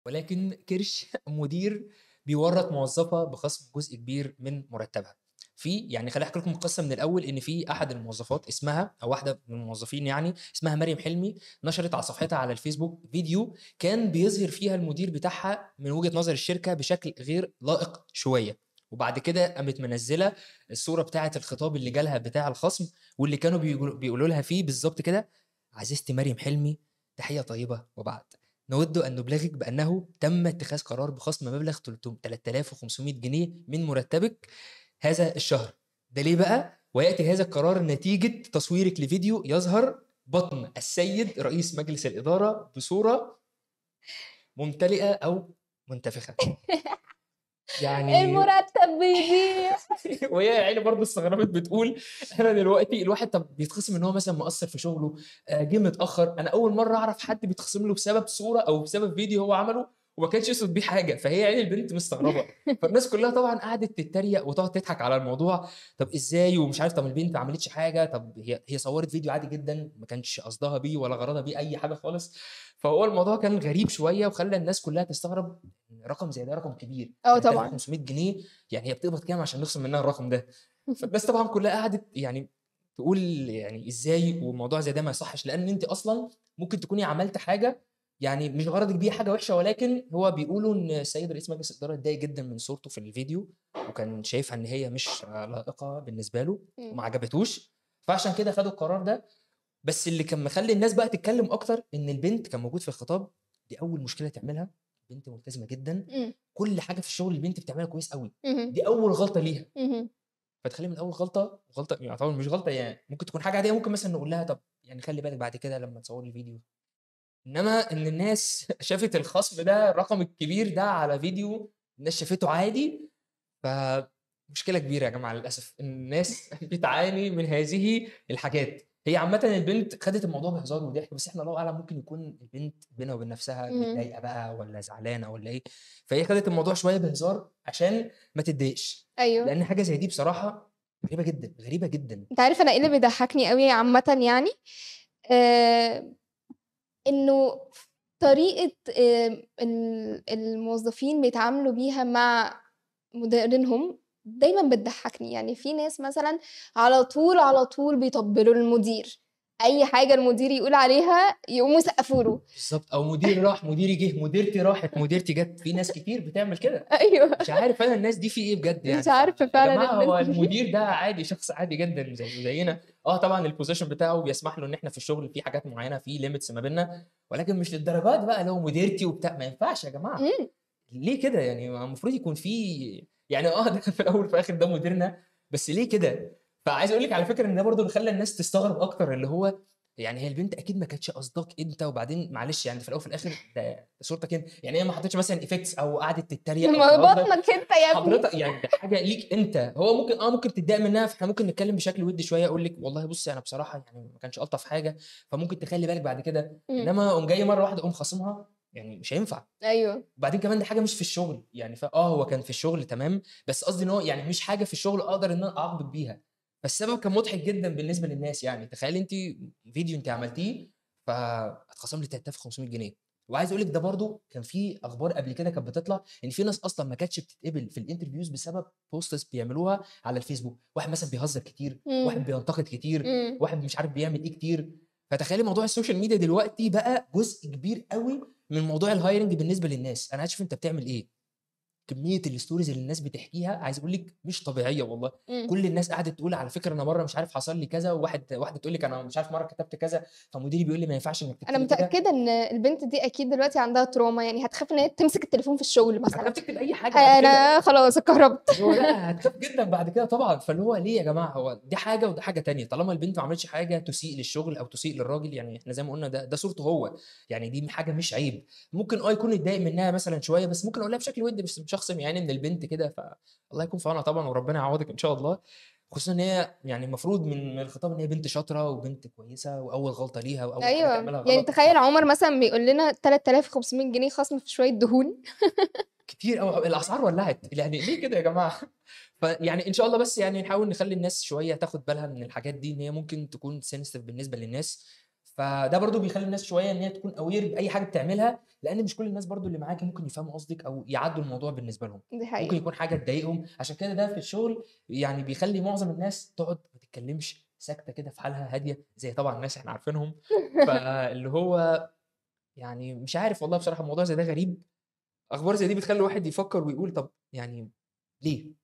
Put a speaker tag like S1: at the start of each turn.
S1: ولكن كرش مدير بيورط موظفه بخصم جزء كبير من مرتبها في يعني خليني احكي لكم القصه من الاول ان في احد الموظفات اسمها او واحده من الموظفين يعني اسمها مريم حلمي نشرت على صفحتها على الفيسبوك فيديو كان بيظهر فيها المدير بتاعها من وجهه نظر الشركه بشكل غير لائق شويه وبعد كده قامت منزله الصوره بتاعه الخطاب اللي جالها بتاع الخصم واللي كانوا بيقولوا, بيقولوا لها فيه بالظبط كده عزيزتي مريم حلمي تحيه طيبه وبعد نود ان نبلغك بانه تم اتخاذ قرار بخصم مبلغ 3500 جنيه من مرتبك هذا الشهر ده ليه بقى وياتي هذا القرار نتيجه تصويرك لفيديو يظهر بطن السيد رئيس مجلس الاداره بصوره ممتلئه او منتفخه يعني
S2: المرتب بيضيع
S1: وهي يا عيني برضه استغربت بتقول انا دلوقتي الواحد طب بيتخصم ان هو مثلا مقصر في شغله آه، جه متاخر انا اول مره اعرف حد بيتخصم له بسبب صوره او بسبب فيديو هو عمله وما كانش يقصد بيه حاجه فهي يعني البنت مستغربه فالناس كلها طبعا قعدت تتريق وتقعد تضحك على الموضوع طب ازاي ومش عارف طب البنت ما عملتش حاجه طب هي هي صورت فيديو عادي جدا ما كانش قصدها بيه ولا غرضها بيه اي حاجه خالص فهو الموضوع كان غريب شويه وخلى الناس كلها تستغرب إن رقم زي ده رقم كبير
S2: اه طبعا
S1: 500 جنيه يعني هي بتقبض كام عشان نخصم منها الرقم ده فالناس طبعا كلها قعدت يعني تقول يعني ازاي وموضوع زي ده ما يصحش لان انت اصلا ممكن تكوني عملت حاجه يعني مش غرضك بيه حاجه وحشه ولكن هو بيقولوا ان السيد رئيس مجلس الاداره اتضايق جدا من صورته في الفيديو وكان شايفها ان هي مش لائقه بالنسبه له
S2: مم.
S1: وما عجبتوش فعشان كده خدوا القرار ده بس اللي كان مخلي الناس بقى تتكلم اكتر ان البنت كان موجود في الخطاب دي اول مشكله تعملها بنت ملتزمه جدا
S2: مم.
S1: كل حاجه في الشغل البنت بتعملها كويس قوي
S2: مهم.
S1: دي اول غلطه ليها
S2: مهم.
S1: فتخلي من اول غلطه غلطه يعني طبعا مش غلطه يعني ممكن تكون حاجه عاديه ممكن مثلا نقول لها طب يعني خلي بالك بعد كده لما تصوري الفيديو انما ان الناس شافت الخصم ده الرقم الكبير ده على فيديو الناس شافته عادي فمشكله كبيره يا جماعه للاسف إن الناس بتعاني من هذه الحاجات هي عامة البنت خدت الموضوع بهزار وضحك بس احنا الله اعلم ممكن يكون البنت بينها وبين نفسها
S2: مم.
S1: متضايقه بقى ولا زعلانه ولا ايه فهي خدت الموضوع شويه بهزار عشان ما تتضايقش
S2: ايوه
S1: لان حاجه زي دي بصراحه غريبه جدا غريبه جدا
S2: انت عارف انا ايه اللي بيضحكني قوي عامه يعني آه انه طريقه آه ال- الموظفين بيتعاملوا بيها مع مديرينهم دايما بتضحكني يعني في ناس مثلا على طول على طول بيطبلوا المدير اي حاجه المدير يقول عليها يقوموا يسقفوا له
S1: بالظبط او مدير راح مديري جه مديرتي راحت مديرتي جت في ناس كتير بتعمل كده
S2: ايوه
S1: مش عارف انا الناس دي في ايه بجد يعني
S2: مش عارفة
S1: يا
S2: فعلاً
S1: جماعه هو
S2: الناس دي.
S1: المدير ده عادي شخص عادي جدا زي زينا اه طبعا البوزيشن بتاعه بيسمح له ان احنا في الشغل في حاجات معينه في ليميتس ما بيننا ولكن مش للدرجات بقى لو مديرتي وبتاع ما ينفعش يا جماعه
S2: مم.
S1: ليه كده يعني ما المفروض يكون في يعني اه ده في الاول وفي الاخر ده مديرنا بس ليه كده فعايز اقول لك على فكره ان ده برضه اللي خلى الناس تستغرب اكتر اللي هو يعني هي البنت اكيد ما كانتش قصدك انت وبعدين معلش يعني في الاول وفي الاخر ده ده صورتك انت يعني هي ما حطتش مثلا افكتس او قعدت تتريق أو
S2: ما
S1: تهزر.
S2: بطنك انت يا ابني
S1: حضرتك يعني ده حاجه ليك انت هو ممكن اه ممكن تتضايق منها فاحنا ممكن نتكلم بشكل ودي شويه اقول لك والله بصي انا بصراحه يعني ما كانش الطف حاجه فممكن تخلي بالك بعد كده
S2: مم.
S1: انما اقوم جاي مره واحده اقوم خاصمها يعني مش هينفع
S2: ايوه
S1: وبعدين كمان دي حاجه مش في الشغل يعني فا اه هو كان في الشغل تمام بس قصدي ان هو يعني مش حاجه في الشغل اقدر ان انا اعاقبك بيها فالسبب كان مضحك جدا بالنسبه للناس يعني تخيل انت فيديو انت عملتيه فاتخصم لي 3500 جنيه وعايز اقول لك ده برضو كان في اخبار قبل كده كانت بتطلع ان في ناس اصلا ما كانتش بتتقبل في الانترفيوز بسبب بوستس بيعملوها على الفيسبوك واحد مثلا بيهزر كتير
S2: مم.
S1: واحد بينتقد كتير
S2: مم.
S1: واحد مش عارف بيعمل ايه كتير فتخيلي موضوع السوشيال ميديا دلوقتي بقى جزء كبير قوي من موضوع الهايرنج بالنسبه للناس انا عايز اشوف انت بتعمل ايه كميه الستوريز اللي الناس بتحكيها عايز اقول لك مش طبيعيه والله
S2: مم.
S1: كل الناس قعدت تقول على فكره انا مره مش عارف حصل لي كذا وواحد واحده تقول لك انا مش عارف مره كتبت كذا فمديري بيقول لي ما ينفعش انك
S2: انا
S1: تكتبي كده
S2: متاكده ان البنت دي اكيد دلوقتي عندها تروما يعني هتخاف ان هي تمسك التليفون في الشغل مثلا
S1: هتكتب اي حاجه بعد كده.
S2: انا خلاص اتكهربت
S1: هو لا هتخاف جدا بعد كده طبعا فاللي هو ليه يا جماعه هو دي حاجه وده حاجه تانية طالما البنت ما عملتش حاجه تسيء للشغل او تسيء للراجل يعني احنا زي ما قلنا ده ده صورته هو يعني دي حاجه مش عيب ممكن اه يكون اتضايق منها مثلا شويه بس ممكن اقولها بشكل ودي بس مش شخص يعني من البنت كده فالله يكون في عونها طبعا وربنا يعوضك ان شاء الله خصوصا ان هي يعني المفروض من من الخطاب ان هي بنت شاطره وبنت كويسه واول غلطه ليها واول حاجه
S2: ايوه
S1: تعملها
S2: يعني
S1: غلط
S2: تخيل عمر مثلا بيقول لنا 3500 جنيه خصم في شويه دهون
S1: كتير قوي الاسعار ولعت يعني ليه كده يا جماعه فيعني ان شاء الله بس يعني نحاول نخلي الناس شويه تاخد بالها من الحاجات دي ان هي ممكن تكون سنسيتيف بالنسبه للناس فده برضو بيخلي الناس شويه ان هي تكون اوير باي حاجه بتعملها لان مش كل الناس برضو اللي معاكي ممكن يفهموا قصدك او يعدوا الموضوع بالنسبه لهم
S2: دي
S1: ممكن
S2: حقيقة
S1: يكون حاجه تضايقهم عشان كده ده في الشغل يعني بيخلي معظم الناس تقعد ما تتكلمش ساكته كده في حالها هاديه زي طبعا الناس احنا عارفينهم فاللي هو يعني مش عارف والله بصراحه الموضوع زي ده غريب اخبار زي دي بتخلي الواحد يفكر ويقول طب يعني ليه